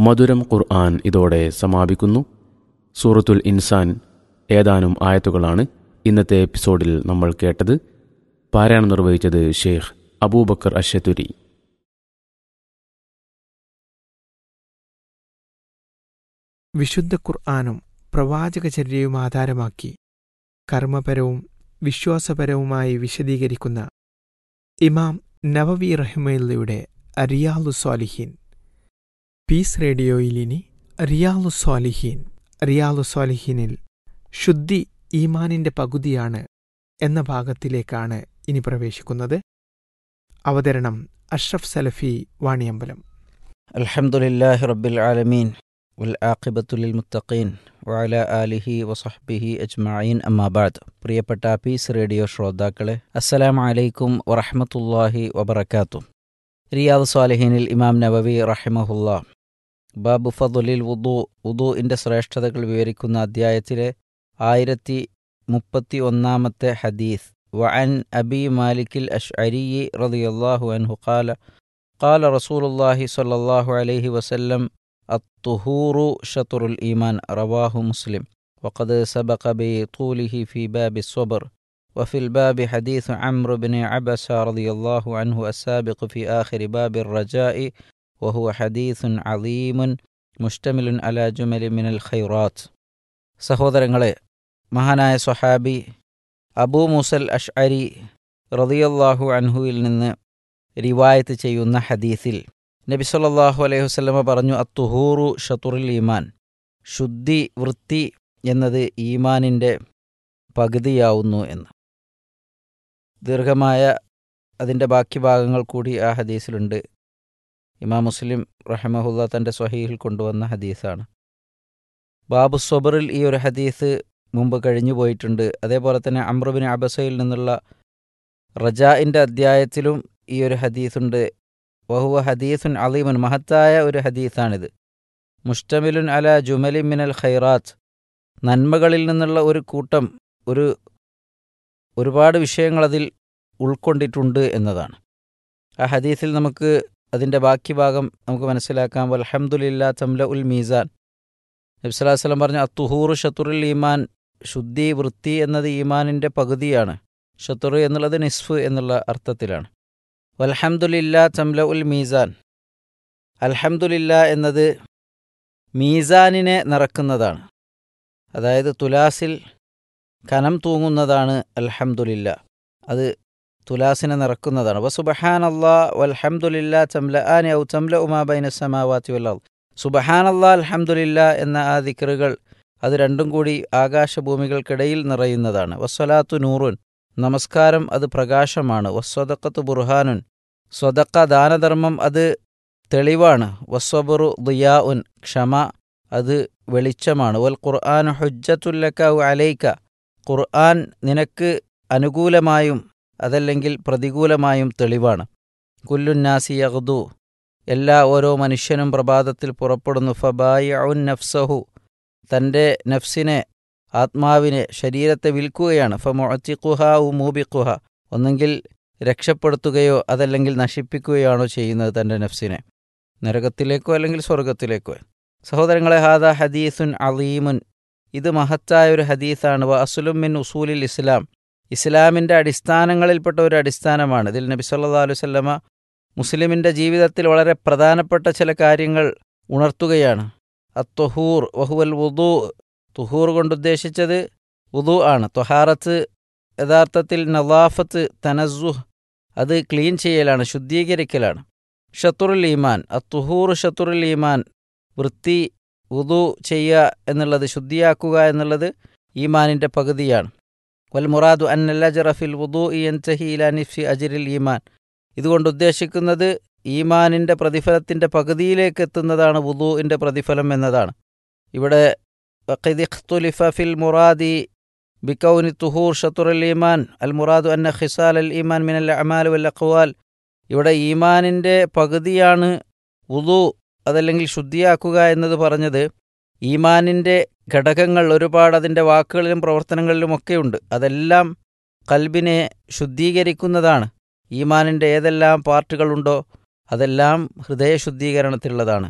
മധുരം ഖുർആൻ ഇതോടെ സമാപിക്കുന്നു സൂറത്തുൽ ഇൻസാൻ ഏതാനും ആയത്തുകളാണ് ഇന്നത്തെ എപ്പിസോഡിൽ നമ്മൾ കേട്ടത് പാരായണം നിർവഹിച്ചത് ഷെയ്ഖ് അബൂബക്കർ അഷത്തുരി വിശുദ്ധ ഖുർആാനും പ്രവാചകചര്യയും ആധാരമാക്കി കർമ്മപരവും വിശ്വാസപരവുമായി വിശദീകരിക്കുന്ന ഇമാം നവവി റഹ്മയുടെ റിയാലു സ്വാലിഹീൻ പീസ് റേഡിയോയിൽ ഇനി റിയാലു സ്വാലിഹീൻ റിയാലു സ്വാലിഹീനിൽ ശുദ്ധി ഈമാനിന്റെ പകുതിയാണ് എന്ന ഭാഗത്തിലേക്കാണ് ഇനി പ്രവേശിക്കുന്നത് അവതരണം അഷ്റഫ് സലഫി വാണിയമ്പലം الحمد لله رب العالمين والعاقبة للمتقين وعلى آله وصحبه أجمعين أما بعد പ്രിയപ്പെട്ട പീസ് റേഡിയോ ശ്രോതാക്കളെ അസ്സലാമു അലൈക്കും വറഹ്മത്തുള്ളാഹി വബറകാത്തു റിയാദ് സ്വാലിഹീനിൽ ഇമാം നവവി റഹിമഹുല്ല ബാബു ഫതുലിൽ വുദു വുദുഇൻ്റെ ശ്രേഷ്ഠതകൾ വിവരിക്കുന്ന അധ്യായത്തിലെ ആയിരത്തി മുപ്പത്തി ഒന്നാമത്തെ ഹദീസ് വഅൻ അബി മാലിക്കിൽ അഷ്അരി റളിയല്ലാഹു അൻഹു ഖാല قال رسول الله صلى الله عليه وسلم الطهور شطر الإيمان رواه مسلم وقد سبق بطوله في باب الصبر وفي الباب حديث عمرو بن عبس رضي الله عنه السابق في آخر باب الرجاء وهو حديث عظيم مشتمل على جمل من الخيرات സഹോദരങ്ങളെ മഹാനായ സ്വഹാബി അബൂ മുസൽ അഷ്അരി റളിയല്ലാഹു അൻഹുവിൽ നിന്ന് റിവായത്ത് ചെയ്യുന്ന ഹദീസിൽ നബി സല്ലല്ലാഹു അലൈഹി വസല്ലമ പറഞ്ഞു അത്തുഹൂറു ഷത്തുറുൽ ഈമാൻ ശുദ്ധി വൃത്തി എന്നത് ഈമാനിൻ്റെ പകുതിയാവുന്നു എന്ന് ദീർഘമായ അതിൻ്റെ ബാക്കി ഭാഗങ്ങൾ കൂടി ആ ഹദീസിലുണ്ട് ഇമാം മുസ്ലിം റഹമഹുല്ല തൻ്റെ സ്വഹീഹിൽ കൊണ്ടുവന്ന ഹദീസാണ് ബാബു സൊബറിൽ ഈ ഒരു ഹദീസ് മുമ്പ് കഴിഞ്ഞു പോയിട്ടുണ്ട് അതേപോലെ തന്നെ അമ്രുബിൻ അബസയിൽ നിന്നുള്ള റജാഇൻ്റെ അധ്യായത്തിലും ഈ ഒരു ഹദീസുണ്ട് വഹുവ ഹദീസുൻ അലീമുൻ മഹത്തായ ഒരു ഹദീസാണിത് മുഷ്ടമിലുൻ അല ജുമലി മിനൽ ഖൈറാത്ത് നന്മകളിൽ നിന്നുള്ള ഒരു കൂട്ടം ഒരു ഒരുപാട് വിഷയങ്ങൾ അതിൽ ഉൾക്കൊണ്ടിട്ടുണ്ട് എന്നതാണ് ആ ഹദീസിൽ നമുക്ക് അതിൻ്റെ ബാക്കി ഭാഗം നമുക്ക് മനസ്സിലാക്കാം അൽഹംദുലില്ലാ തംല ഉൽ മീസാൻ നബ്സലാസ്ലം പറഞ്ഞ അത്തുഹൂർ ഷത്തുറുൽ ഈമാൻ ശുദ്ധി വൃത്തി എന്നത് ഈമാനിൻ്റെ പകുതിയാണ് ഷത്തുർ എന്നുള്ളത് നിസ്ഫ് എന്നുള്ള അർത്ഥത്തിലാണ് വൽഹംദുലില്ല ചംല ഉൽ മീസാൻ അൽഹംദുലില്ല എന്നത് മീസാനിനെ നിറക്കുന്നതാണ് അതായത് തുലാസിൽ കനം തൂങ്ങുന്നതാണ് അൽഹംദുലില്ല അത് തുലാസിനെ നിറക്കുന്നതാണ് വസുബഹാൻ അള്ളാ വൽഹംദുലില്ല ചംല ആനി ഔ ചംല ഉമാബൈന സമാവാത്തി വല്ലാ സുബഹാൻ അള്ളാ അൽഹംദുലില്ല എന്ന ആ ദിക്റുകൾ അത് രണ്ടും കൂടി ആകാശഭൂമികൾക്കിടയിൽ നിറയുന്നതാണ് വസ്വലാത്തു നൂറുൻ നമസ്കാരം അത് പ്രകാശമാണ് വസ്വദക്കത്ത് ബുർഹാനുൻ സ്വതക്ക ദാനധർമ്മം അത് തെളിവാണ് വസ്വബുറു ദിയാ ഉൻ ക്ഷമ അത് വെളിച്ചമാണ് വൽ ഖുർആൻ ഹുജ്ജത്തുല്ലക്ക അലൈക്ക ഖുർആൻ നിനക്ക് അനുകൂലമായും അതല്ലെങ്കിൽ പ്രതികൂലമായും തെളിവാണ് കുല്ലുന്നാസി യഹ്ദു എല്ലാ ഓരോ മനുഷ്യനും പ്രഭാതത്തിൽ പുറപ്പെടുന്നു ഫബായ ഉൻ നഫ്സഹു തൻ്റെ നഫ്സിനെ ആത്മാവിനെ ശരീരത്തെ വിൽക്കുകയാണ് ഫമൊത്തിക്കുഹ ഉ മൂബിക്കുഹ ഒന്നെങ്കിൽ രക്ഷപ്പെടുത്തുകയോ അതല്ലെങ്കിൽ നശിപ്പിക്കുകയാണോ ചെയ്യുന്നത് തൻ്റെ നഫ്സിനെ നരകത്തിലേക്കോ അല്ലെങ്കിൽ സ്വർഗത്തിലേക്കോ സഹോദരങ്ങളെ ഹാദ ഹദീസുൻ അലീമുൻ ഇത് മഹത്തായ ഒരു ഹദീസാണ് വ അസുലും മിൻ ഉസൂലിൽ ഇസ്ലാം ഇസ്ലാമിൻ്റെ അടിസ്ഥാനങ്ങളിൽപ്പെട്ട ഒരു അടിസ്ഥാനമാണ് ഇതിൽ നബി സല്ലാ അലുസല്ലമ മുസ്ലിമിൻ്റെ ജീവിതത്തിൽ വളരെ പ്രധാനപ്പെട്ട ചില കാര്യങ്ങൾ ഉണർത്തുകയാണ് അത്തൊഹൂർ വഹുവൽ വുദു തുഹൂർ കൊണ്ടുദ്ദേശിച്ചത് വുദു ആണ് തൊഹാറത്ത് യഥാർത്ഥത്തിൽ നവാഫത്ത് തനസുഹ് അത് ക്ലീൻ ചെയ്യലാണ് ശുദ്ധീകരിക്കലാണ് ഷത്തുറുൽ ഈമാൻ അത്തുഹൂർ ഷത്തുറുൽ ഈമാൻ വൃത്തി വുദു ചെയ്യുക എന്നുള്ളത് ശുദ്ധിയാക്കുക എന്നുള്ളത് ഈമാനിൻ്റെ പകുതിയാണ് വൽ മുറാദു അന്നല്ലജറഫിൽ വുദു ഇയൻതഹി ഇലാ നിഫ്സി അജിരിൽ ഈമാൻ ഇതുകൊണ്ട് ഉദ്ദേശിക്കുന്നത് ഈമാനിൻ്റെ പ്രതിഫലത്തിൻ്റെ പകുതിയിലേക്ക് എത്തുന്നതാണ് വുദുവിൻ്റെ പ്രതിഫലം എന്നതാണ് ഇവിടെ وقد اختلف في المراد بكون الطهور شطر الإيمان المراد أن خصال الإيمان من الأعمال والأقوال ഇവിടെ ഈമാനിൻ്റെ പകുതിയാണ് ഉദു അതല്ലെങ്കിൽ ശുദ്ധിയാക്കുക എന്നത് പറഞ്ഞത് ഈമാനിൻ്റെ ഘടകങ്ങൾ ഒരുപാട് അതിൻ്റെ വാക്കുകളിലും പ്രവർത്തനങ്ങളിലുമൊക്കെയുണ്ട് അതെല്ലാം കൽബിനെ ശുദ്ധീകരിക്കുന്നതാണ് ഈമാനിൻ്റെ ഏതെല്ലാം പാർട്ടുകളുണ്ടോ അതെല്ലാം ഹൃദയ ശുദ്ധീകരണത്തിലുള്ളതാണ്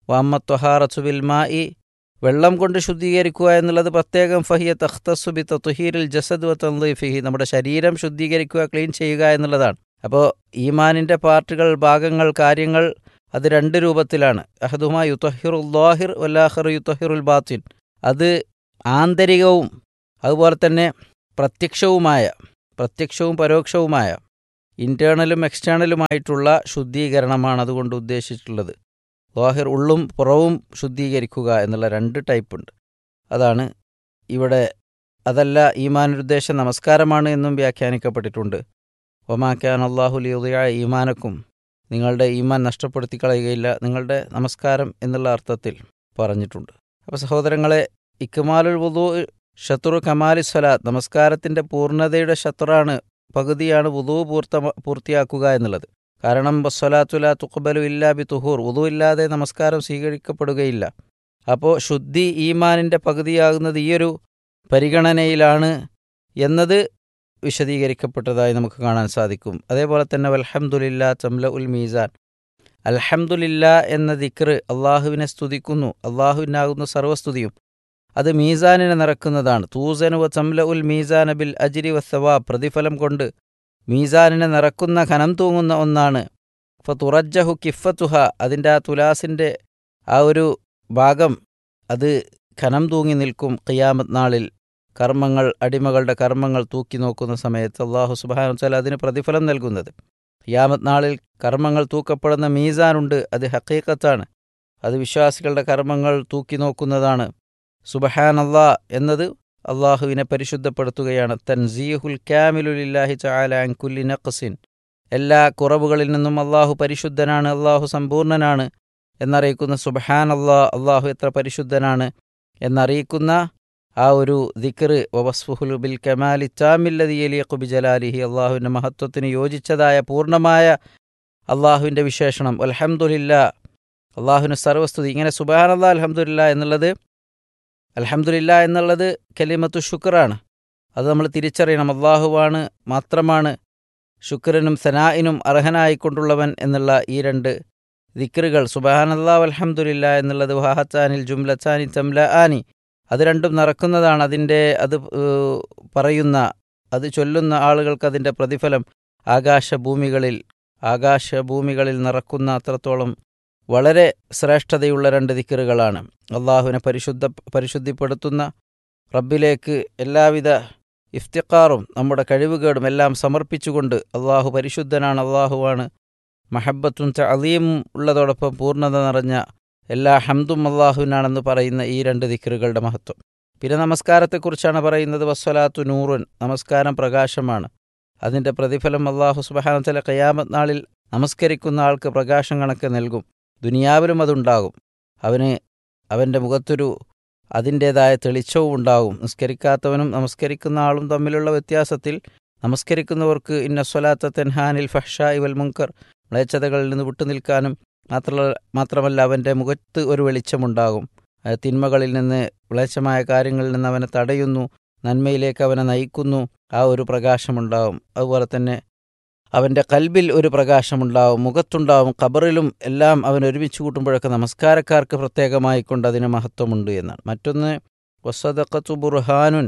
വാമ്മത്വഹാറച്ചു ബിൽമാ ഇ വെള്ളം കൊണ്ട് ശുദ്ധീകരിക്കുക എന്നുള്ളത് പ്രത്യേകം ഫഹിയ തഖ്തസുബി തത്തുഹീരിൽ ജസദ് വ തൻദീഫിഹി നമ്മുടെ ശരീരം ശുദ്ധീകരിക്കുക ക്ലീൻ ചെയ്യുക എന്നുള്ളതാണ് അപ്പോൾ ഈമാനിൻ്റെ പാർട്ടുകൾ ഭാഗങ്ങൾ കാര്യങ്ങൾ അത് രണ്ട് രൂപത്തിലാണ് അഹദുമ യുത്തഹിറുൽ ലാഹിർ വല്ലാഹിർ യുത്തഹിറുൽ ബാത്തിൻ അത് ആന്തരികവും അതുപോലെ തന്നെ പ്രത്യക്ഷവുമായ പ്രത്യക്ഷവും പരോക്ഷവുമായ ഇൻറ്റേണലും എക്സ്റ്റേണലുമായിട്ടുള്ള ശുദ്ധീകരണമാണ് അതുകൊണ്ട് ഉദ്ദേശിച്ചിട്ടുള്ളത് ലാഹിർ ഉള്ളും പുറവും ശുദ്ധീകരിക്കുക എന്നുള്ള രണ്ട് ടൈപ്പുണ്ട് അതാണ് ഇവിടെ അതല്ല ഈമാനുദ്ദേശം നമസ്കാരമാണ് എന്നും വ്യാഖ്യാനിക്കപ്പെട്ടിട്ടുണ്ട് ഒമാക്കാൻ അള്ളാഹുലിയ ഈമാനക്കും നിങ്ങളുടെ ഈമാൻ നഷ്ടപ്പെടുത്തി കളയുകയില്ല നിങ്ങളുടെ നമസ്കാരം എന്നുള്ള അർത്ഥത്തിൽ പറഞ്ഞിട്ടുണ്ട് അപ്പോൾ സഹോദരങ്ങളെ ഇക്മാലുൽ വുദു ഷത്തുറു കമാലി സ്വലാത്ത് നമസ്കാരത്തിൻ്റെ പൂർണ്ണതയുടെ ഷത്തുറാണ് പകുതിയാണ് വുദു പൂർത്ത പൂർത്തിയാക്കുക എന്നുള്ളത് കാരണം വസ്വലാത്തുല തുഖബലു ഇല്ലാ ബി തുഹൂർ വുദു ഇല്ലാതെ നമസ്കാരം സ്വീകരിക്കപ്പെടുകയില്ല അപ്പോൾ ശുദ്ധി ഈമാനിൻ്റെ പകുതിയാകുന്നത് ഈയൊരു പരിഗണനയിലാണ് എന്നത് വിശദീകരിക്കപ്പെട്ടതായി നമുക്ക് കാണാൻ സാധിക്കും അതേപോലെ തന്നെ വൽഹംദുലില്ലാ ചംല ഉൽ മീസാൻ അൽഹംദുലില്ല എന്ന ദിക്റ് അള്ളാഹുവിനെ സ്തുതിക്കുന്നു അള്ളാഹുവിനാകുന്ന സർവസ്തുതിയും അത് മീസാനിനെ നിറക്കുന്നതാണ് തൂസനു വ ചംല ഉൽ മീസാന ബിൽ അജിരി വസ്സവാ പ്രതിഫലം കൊണ്ട് മീസാനിനെ നിറക്കുന്ന ഖനം തൂങ്ങുന്ന ഒന്നാണ് ഫ തുറജ്ജഹു കിഫത്തുഹ അതിൻ്റെ ആ തുലാസിൻ്റെ ആ ഒരു ഭാഗം അത് ഖനം തൂങ്ങി നിൽക്കും ഖിയാമത്ത് നാളിൽ കർമ്മങ്ങൾ അടിമകളുടെ കർമ്മങ്ങൾ തൂക്കി നോക്കുന്ന സമയത്ത് അള്ളാഹു സുബാനു വച്ചാൽ അതിന് പ്രതിഫലം നൽകുന്നത് ഖിയാമത്ത് നാളിൽ കർമ്മങ്ങൾ തൂക്കപ്പെടുന്ന മീസാനുണ്ട് അത് ഹക്കീക്കത്താണ് അത് വിശ്വാസികളുടെ കർമ്മങ്ങൾ തൂക്കി നോക്കുന്നതാണ് സുബഹാൻ അള്ളാ എന്നത് അള്ളാഹുവിനെ പരിശുദ്ധപ്പെടുത്തുകയാണ് തൻസീഹുൽ ക്യാമിലുലില്ലാഹി ചാല അൻകുല്ലി നഖസിൻ എല്ലാ കുറവുകളിൽ നിന്നും അള്ളാഹു പരിശുദ്ധനാണ് അള്ളാഹു സമ്പൂർണ്ണനാണ് എന്നറിയിക്കുന്ന സുബഹാൻ അള്ളാ അള്ളാഹു എത്ര പരിശുദ്ധനാണ് എന്നറിയിക്കുന്ന ആ ഒരു ദിക്റ് വസ്ഫുഹുൽ ബിൽ കമാലി ചാമില്ലതി അലിയഖുബി ജലാലിഹി അള്ളാഹുവിൻ്റെ മഹത്വത്തിന് യോജിച്ചതായ പൂർണ്ണമായ അള്ളാഹുവിൻ്റെ വിശേഷണം അൽഹംദുലില്ല അള്ളാഹുവിന് സർവസ്തുതി ഇങ്ങനെ സുബഹാൻ അള്ളാഹ് അൽഹംദുലില്ല എന്നുള്ളത് അൽഹംദുലില്ല എന്നുള്ളത് കലിമത്തു ശുക്റാണ് അത് നമ്മൾ തിരിച്ചറിയണം അള്ളാഹുവാണ് മാത്രമാണ് ശുക്രനും സനായിനും അർഹനായിക്കൊണ്ടുള്ളവൻ എന്നുള്ള ഈ രണ്ട് ദിക്റുകൾ സുബഹാനല്ലാ അൽഹംദുലില്ല എന്നുള്ളത് വഹാച്ചാനിൽ ജുംലച്ചാനി തംല ആനി അത് രണ്ടും നടക്കുന്നതാണ് അതിൻ്റെ അത് ഏഹ്, പറയുന്ന അത് ചൊല്ലുന്ന ആളുകൾക്ക് അതിൻ്റെ പ്രതിഫലം ആകാശഭൂമികളിൽ ആകാശഭൂമികളിൽ നിറക്കുന്ന അത്രത്തോളം വളരെ ശ്രേഷ്ഠതയുള്ള രണ്ട് ദിക്കറുകളാണ് അള്ളാഹുവിനെ പരിശുദ്ധ പരിശുദ്ധിപ്പെടുത്തുന്ന റബ്ബിലേക്ക് എല്ലാവിധ ഇഫ്തിഖാറും നമ്മുടെ കഴിവുകേടും എല്ലാം സമർപ്പിച്ചുകൊണ്ട് അള്ളാഹു പരിശുദ്ധനാണ് അള്ളാഹുവാണ് മഹബത്തും അലീമും ഉള്ളതോടൊപ്പം പൂർണ്ണത നിറഞ്ഞ എല്ലാ ഹംദും അള്ളാഹുവിനാണെന്ന് പറയുന്ന ഈ രണ്ട് ദിക്കറുകളുടെ മഹത്വം പിന്നെ നമസ്കാരത്തെക്കുറിച്ചാണ് പറയുന്നത് വസ്വലാത്തു നൂറുൻ നമസ്കാരം പ്രകാശമാണ് അതിൻ്റെ പ്രതിഫലം അള്ളാഹു സുബഹാനത്തല കയാമത്ത് നാളിൽ നമസ്കരിക്കുന്ന ആൾക്ക് പ്രകാശം കണക്ക് നൽകും ദുനിയാവിലും അതുണ്ടാകും അവന് അവൻ്റെ മുഖത്തൊരു അതിൻ്റേതായ തെളിച്ചവും ഉണ്ടാകും നിസ്കരിക്കാത്തവനും നമസ്കരിക്കുന്ന ആളും തമ്മിലുള്ള വ്യത്യാസത്തിൽ നമസ്കരിക്കുന്നവർക്ക് ഇന്ന സ്വലാത്ത തെൻഹാനിൽ ഫഹ്ഷായി വൽ മുങ്കർ മ്ലേച്ഛതകളിൽ നിന്ന് വിട്ടുനിൽക്കാനും മാത്രമല്ല മാത്രമല്ല അവൻ്റെ മുഖത്ത് ഒരു വെളിച്ചമുണ്ടാകും ആ തിന്മകളിൽ നിന്ന് വിളച്ചമായ കാര്യങ്ങളിൽ നിന്ന് അവനെ തടയുന്നു നന്മയിലേക്ക് അവനെ നയിക്കുന്നു ആ ഒരു പ്രകാശമുണ്ടാവും അതുപോലെ തന്നെ അവൻ്റെ കൽബിൽ ഒരു പ്രകാശമുണ്ടാവും മുഖത്തുണ്ടാവും ഖബറിലും എല്ലാം അവൻ ഒരുമിച്ച് കൂട്ടുമ്പോഴൊക്കെ നമസ്കാരക്കാർക്ക് പ്രത്യേകമായി കൊണ്ട് അതിന് മഹത്വമുണ്ട് എന്നാണ് മറ്റൊന്ന് വസ്വദക്കത്തു ബുർഹാനുൻ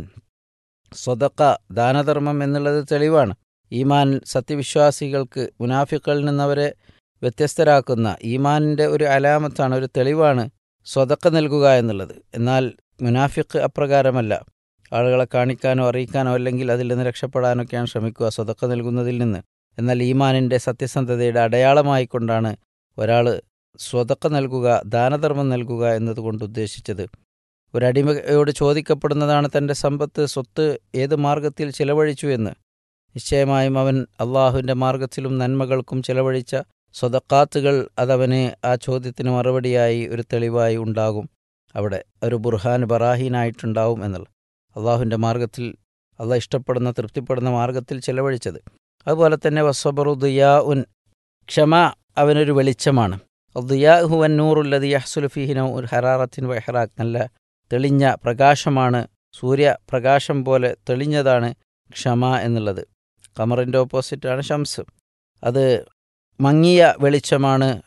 സ്വതക്ക ദാനധർമ്മം എന്നുള്ളത് തെളിവാണ് ഈമാൻ സത്യവിശ്വാസികൾക്ക് മുനാഫിക്കളിൽ നിന്നവരെ വ്യത്യസ്തരാക്കുന്ന ഈമാനിൻ്റെ ഒരു അലാമത്താണ് ഒരു തെളിവാണ് സ്വതക്ക നൽകുക എന്നുള്ളത് എന്നാൽ മുനാഫിക്ക് അപ്രകാരമല്ല ആളുകളെ കാണിക്കാനോ അറിയിക്കാനോ അല്ലെങ്കിൽ അതിൽ നിന്ന് രക്ഷപ്പെടാനൊക്കെയാണ് ശ്രമിക്കുക സ്വതക്ക നൽകുന്നതിൽ നിന്ന് എന്നാൽ ഈമാനിൻ്റെ സത്യസന്ധതയുടെ അടയാളമായിക്കൊണ്ടാണ് ഒരാൾ സ്വതക്ക നൽകുക ദാനധർമ്മം നൽകുക എന്നതുകൊണ്ട് ഉദ്ദേശിച്ചത് ഒരടിമയോട് ചോദിക്കപ്പെടുന്നതാണ് തൻ്റെ സമ്പത്ത് സ്വത്ത് ഏത് മാർഗത്തിൽ ചിലവഴിച്ചു എന്ന് നിശ്ചയമായും അവൻ അള്ളാഹുവിൻ്റെ മാർഗത്തിലും നന്മകൾക്കും ചിലവഴിച്ച സ്വതക്കാത്തുകൾ അതവന് ആ ചോദ്യത്തിന് മറുപടിയായി ഒരു തെളിവായി ഉണ്ടാകും അവിടെ ഒരു ബുർഹാൻ ബറാഹീനായിട്ടുണ്ടാവും എന്നുള്ള അള്ളാഹുവിൻ്റെ മാർഗത്തിൽ അള്ളാഹ് ഇഷ്ടപ്പെടുന്ന തൃപ്തിപ്പെടുന്ന മാർഗത്തിൽ ചിലവഴിച്ചത് അതുപോലെ തന്നെ വസ്വബറു ദിയാ ഉൻ ക്ഷമ അവനൊരു വെളിച്ചമാണ് ദിയാ ഹുവൻ നൂറുല്ലതി യഹ്സുലുഫിഹിനോ ഒരു ഹറാറത്തിൻ വഹറാഖ് നല്ല തെളിഞ്ഞ പ്രകാശമാണ് സൂര്യപ്രകാശം പോലെ തെളിഞ്ഞതാണ് ക്ഷമ എന്നുള്ളത് കമറിൻ്റെ ഓപ്പോസിറ്റാണ് ഷംസ് അത് മങ്ങിയ വെളിച്ചമാണ്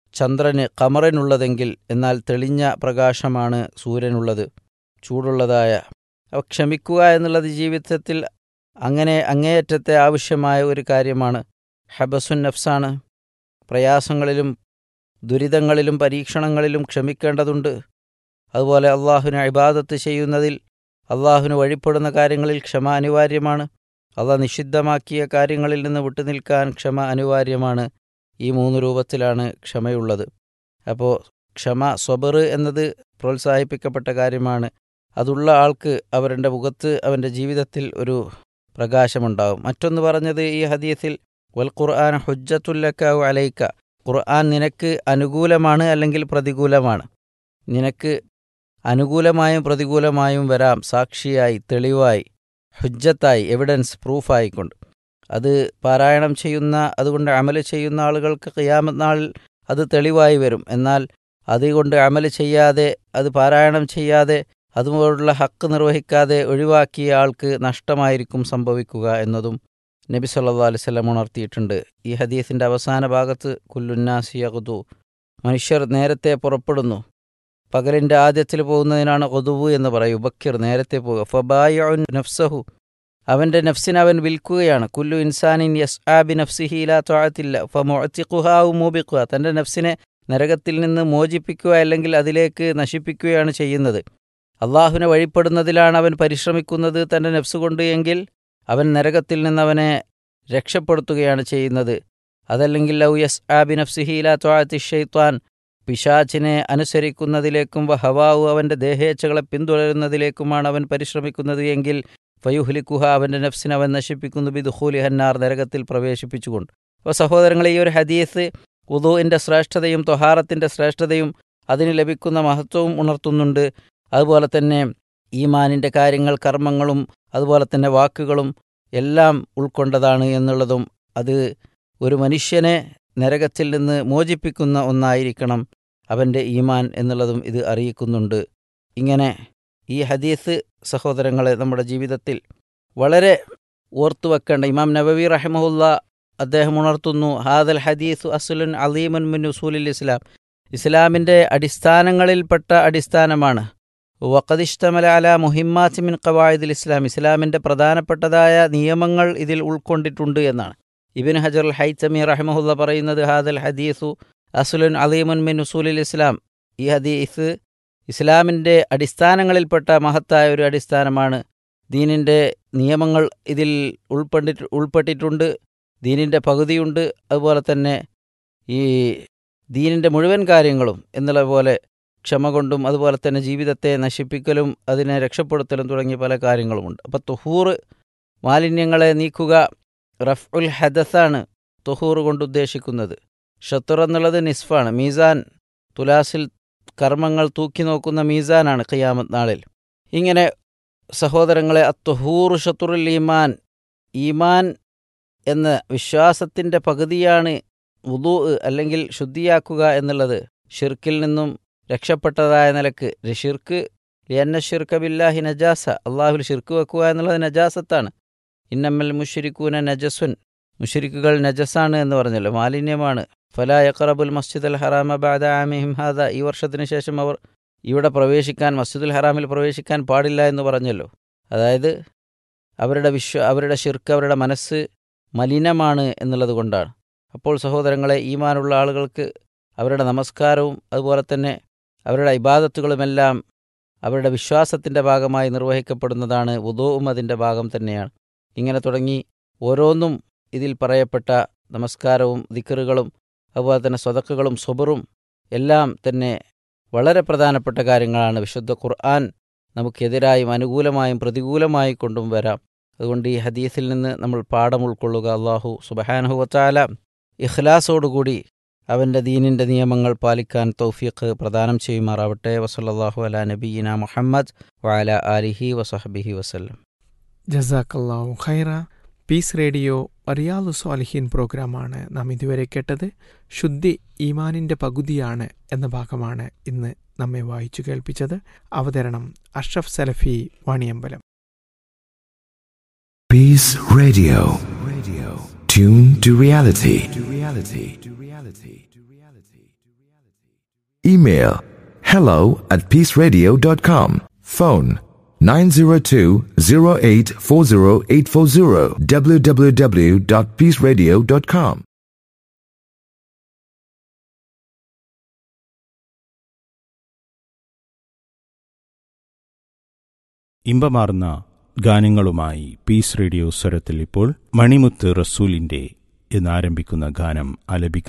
ചന്ദ്രന് കമറിനുള്ളതെങ്കിൽ എന്നാൽ തെളിഞ്ഞ പ്രകാശമാണ് സൂര്യനുള്ളത് ചൂടുള്ളതായ അവ ക്ഷമിക്കുക എന്നുള്ളത് ജീവിതത്തിൽ അങ്ങനെ അങ്ങേയറ്റത്തെ ആവശ്യമായ ഒരു കാര്യമാണ് ഹബസുൻ നഫ്സാണ് പ്രയാസങ്ങളിലും ദുരിതങ്ങളിലും പരീക്ഷണങ്ങളിലും ക്ഷമിക്കേണ്ടതുണ്ട് അതുപോലെ അള്ളാഹുവിന് ഇബാദത്ത് ചെയ്യുന്നതിൽ അള്ളാഹുവിന് വഴിപ്പെടുന്ന കാര്യങ്ങളിൽ ക്ഷമ അനിവാര്യമാണ് അള്ളാഹ് നിഷിദ്ധമാക്കിയ കാര്യങ്ങളിൽ നിന്ന് വിട്ടുനിൽക്കാൻ ക്ഷമ അനിവാര്യമാണ് ഈ മൂന്ന് രൂപത്തിലാണ് ക്ഷമയുള്ളത് അപ്പോൾ ക്ഷമ സ്വബർ എന്നത് പ്രോത്സാഹിപ്പിക്കപ്പെട്ട കാര്യമാണ് അതുള്ള ആൾക്ക് അവരുടെ മുഖത്ത് അവൻ്റെ ജീവിതത്തിൽ ഒരു പ്രകാശമുണ്ടാകും മറ്റൊന്ന് പറഞ്ഞത് ഈ ഹദീസിൽ വൽ ഖുർആൻ ഹുജ്ജത്തുല്ലക്കാവു അലൈക്ക ഖുർആൻ നിനക്ക് അനുകൂലമാണ് അല്ലെങ്കിൽ പ്രതികൂലമാണ് നിനക്ക് അനുകൂലമായും പ്രതികൂലമായും വരാം സാക്ഷിയായി തെളിവായി ഹുജ്ജത്തായി എവിഡൻസ് പ്രൂഫായിക്കൊണ്ട് അത് പാരായണം ചെയ്യുന്ന അതുകൊണ്ട് അമല് ചെയ്യുന്ന ആളുകൾക്ക് ഖിയാമത്ത് നാളിൽ അത് തെളിവായി വരും എന്നാൽ അതുകൊണ്ട് അമല് ചെയ്യാതെ അത് പാരായണം ചെയ്യാതെ അതുപോലുള്ള ഹക്ക് നിർവഹിക്കാതെ ഒഴിവാക്കിയ ആൾക്ക് നഷ്ടമായിരിക്കും സംഭവിക്കുക എന്നതും നബി സല്ലാ അലിസ്ലം ഉണർത്തിയിട്ടുണ്ട് ഈ ഹദീസിൻ്റെ അവസാന ഭാഗത്ത് കുല്ലുന്നാസിയകുതു മനുഷ്യർ നേരത്തെ പുറപ്പെടുന്നു പകലിൻ്റെ ആദ്യത്തിൽ പോകുന്നതിനാണ് കൊതുവു എന്ന് പറയും ബക്കീർ നേരത്തെ പോകുക ഫബായുൻ നഫ്സഹു അവൻ്റെ നഫ്സിനെ അവൻ വിൽക്കുകയാണ് കുല്ലു ഇൻസാനിൻ യസ് ആബി നഫ്സിഹില തൊഴത്തില്ല ഫമൊത്തിക്കുഹാവു മോബിക്കുക തൻ്റെ നഫ്സിനെ നരകത്തിൽ നിന്ന് മോചിപ്പിക്കുക അല്ലെങ്കിൽ അതിലേക്ക് നശിപ്പിക്കുകയാണ് ചെയ്യുന്നത് അള്ളാഹുവിനെ വഴിപ്പെടുന്നതിലാണ് അവൻ പരിശ്രമിക്കുന്നത് തൻ്റെ നഫ്സ് കൊണ്ട് എങ്കിൽ അവൻ നരകത്തിൽ നിന്ന് അവനെ രക്ഷപ്പെടുത്തുകയാണ് ചെയ്യുന്നത് അതല്ലെങ്കിൽ ലൗ യസ് ആബി നഫ്സിഹില തൊഴത്തി ഷെയ്ത്വാൻ പിശാച്ചിനെ അനുസരിക്കുന്നതിലേക്കും വഹവാവു അവൻ്റെ ദേഹേച്ഛകളെ പിന്തുടരുന്നതിലേക്കുമാണ് അവൻ പരിശ്രമിക്കുന്നത് എങ്കിൽ ഫയുഹ്ലിക്കുഹ അവൻ്റെ നഫ്സിനെ അവൻ നശിപ്പിക്കുന്നു ബിദുഹൂലി ഹന്നാർ നരകത്തിൽ പ്രവേശിപ്പിച്ചുകൊണ്ട് അപ്പോൾ സഹോദരങ്ങളെ ഈ ഒരു ഹദീസ് ഉദുവിൻ്റെ ശ്രേഷ്ഠതയും തൊഹാറത്തിൻ്റെ ശ്രേഷ്ഠതയും അതിന് ലഭിക്കുന്ന മഹത്വവും ഉണർത്തുന്നുണ്ട് അതുപോലെ തന്നെ ഈമാനിൻ്റെ കാര്യങ്ങൾ കർമ്മങ്ങളും അതുപോലെ തന്നെ വാക്കുകളും എല്ലാം ഉൾക്കൊണ്ടതാണ് എന്നുള്ളതും അത് ഒരു മനുഷ്യനെ നരകത്തിൽ നിന്ന് മോചിപ്പിക്കുന്ന ഒന്നായിരിക്കണം അവൻ്റെ ഈമാൻ എന്നുള്ളതും ഇത് അറിയിക്കുന്നുണ്ട് ഇങ്ങനെ ഈ ഹദീസ് സഹോദരങ്ങളെ നമ്മുടെ ജീവിതത്തിൽ വളരെ ഓർത്തുവെക്കേണ്ട ഇമാം നബവി റഹമുല്ല അദ്ദേഹം ഉണർത്തുന്നു ഹാദൽ ഹദീസ് അസുലുൻ അലീമുൻ മിൻ ഉസൂലിൽ ഇസ്ലാം ഇസ്ലാമിൻ്റെ അടിസ്ഥാനങ്ങളിൽപ്പെട്ട അടിസ്ഥാനമാണ് വഖദിഷ്തമല അല മുഹിമ്മാത്തി മിൻ ഖവായിദുൽ ഇസ്ലാം ഇസ്ലാമിൻ്റെ പ്രധാനപ്പെട്ടതായ നിയമങ്ങൾ ഇതിൽ ഉൾക്കൊണ്ടിട്ടുണ്ട് എന്നാണ് ഇബിൻ ഹജർ അൽ ഹൈത്തമി റഹമുല്ല പറയുന്നത് ഹാദൽ ഹദീസു അസുലുൻ അലീമുൻ മിൻ ഉസൂലിൽ ഇസ്ലാം ഈ ഹദീസ് ഇസ്ലാമിൻ്റെ അടിസ്ഥാനങ്ങളിൽപ്പെട്ട മഹത്തായ ഒരു അടിസ്ഥാനമാണ് ദീനിൻ്റെ നിയമങ്ങൾ ഇതിൽ ഉൾപ്പെട്ടി ഉൾപ്പെട്ടിട്ടുണ്ട് ദീനിൻ്റെ പകുതിയുണ്ട് അതുപോലെ തന്നെ ഈ ദീനിൻ്റെ മുഴുവൻ കാര്യങ്ങളും എന്നുള്ള പോലെ ക്ഷമ കൊണ്ടും അതുപോലെ തന്നെ ജീവിതത്തെ നശിപ്പിക്കലും അതിനെ രക്ഷപ്പെടുത്തലും തുടങ്ങിയ പല കാര്യങ്ങളുമുണ്ട് അപ്പോൾ തുഹൂർ മാലിന്യങ്ങളെ നീക്കുക റഫ് ഉൽ ഹദസാണ് തുഹൂർ കൊണ്ട് ഉദ്ദേശിക്കുന്നത് ഷത്തുർ എന്നുള്ളത് നിസ്ഫാണ് മീസാൻ തുലാസിൽ കർമ്മങ്ങൾ തൂക്കി നോക്കുന്ന മീസാനാണ് ഖിയാമത്ത് നാളിൽ ഇങ്ങനെ സഹോദരങ്ങളെ അത്തുഹൂർ ഷത്തുറുൽ ഈമാൻ ഈമാൻ എന്ന വിശ്വാസത്തിൻ്റെ പകുതിയാണ് വുദു അല്ലെങ്കിൽ ശുദ്ധിയാക്കുക എന്നുള്ളത് ഷിർക്കിൽ നിന്നും രക്ഷപ്പെട്ടതായ നിലക്ക് ഷിർക്ക് ലിയന്ന ഷിർക്ക ബില്ലാഹി നജാസ അള്ളാഹുൽ ഷിർക്ക് വെക്കുക എന്നുള്ളത് നജാസത്താണ് ഇന്നമ്മൽ മുഷിരിക്കൂന നജസുൻ മുഷിരിക്കുകൾ നജസാണ് എന്ന് പറഞ്ഞല്ലോ മാലിന്യമാണ് ഫലാ യഖറബുൽ മസ്ജിദ് അൽ ഹറാമ ബാദ ആമിഹിം ഹാദ ഈ വർഷത്തിന് ശേഷം അവർ ഇവിടെ പ്രവേശിക്കാൻ മസ്ജിദുൽ ഹറാമിൽ പ്രവേശിക്കാൻ പാടില്ല എന്ന് പറഞ്ഞല്ലോ അതായത് അവരുടെ വിശ്വ അവരുടെ ഷിർക്ക് അവരുടെ മനസ്സ് മലിനമാണ് എന്നുള്ളത് കൊണ്ടാണ് അപ്പോൾ സഹോദരങ്ങളെ ഈമാനുള്ള ആളുകൾക്ക് അവരുടെ നമസ്കാരവും അതുപോലെ തന്നെ അവരുടെ ഇബാദത്തുകളുമെല്ലാം അവരുടെ വിശ്വാസത്തിൻ്റെ ഭാഗമായി നിർവഹിക്കപ്പെടുന്നതാണ് ഉദോവും അതിൻ്റെ ഭാഗം തന്നെയാണ് ഇങ്ങനെ തുടങ്ങി ഓരോന്നും ഇതിൽ പറയപ്പെട്ട നമസ്കാരവും ദിക്കറുകളും അതുപോലെ തന്നെ സ്വതക്കുകളും സ്വബറും എല്ലാം തന്നെ വളരെ പ്രധാനപ്പെട്ട കാര്യങ്ങളാണ് വിശുദ്ധ ഖുർആൻ നമുക്കെതിരായും അനുകൂലമായും പ്രതികൂലമായി കൊണ്ടും വരാം അതുകൊണ്ട് ഈ ഹദീസിൽ നിന്ന് നമ്മൾ പാഠം ഉൾക്കൊള്ളുക അള്ളാഹു സുബഹാനഹുവത്താല ഇഖ്ലാസോടുകൂടി അവൻ്റെ ദീനിൻ്റെ നിയമങ്ങൾ പാലിക്കാൻ തൗഫീഖ് പ്രദാനം ചെയ്യുമാറാവട്ടെ വസല്ലാഹു അല നബീന മുഹമ്മദ് വഅല ആലിഹി വസഹബിഹി വസല്ലം ജസാക്കല്ലാഹു ഖൈറ പീസ് റേഡിയോ റിയാദു സ്വാലിഹീൻ പ്രോഗ്രാമാണ് നാം ഇതുവരെ കേട്ടത് ശുദ്ധി ഈമാനിൻ്റെ പകുതിയാണ് എന്ന ഭാഗമാണ് ഇന്ന് നമ്മെ വായിച്ചു കേൾപ്പിച്ചത് അവതരണം Ashraf Salafi Vaniyambalam Peace Radio. Radio. Tune to reality. To reality. To reality. To reality. Email hello at peaceradio.com. Phone 902-0840840 www.peaceradio.com. ഇമ്പമാർന്ന ഗാനങ്ങളുമായി പീസ് റേഡിയോ സ്വരത്തിൽ ഇപ്പോൾ മണിമുത്ത് റസൂലിന്റെ എന്നാരംഭിക്കുന്ന ഗാനം ആലപിക്കുന്നു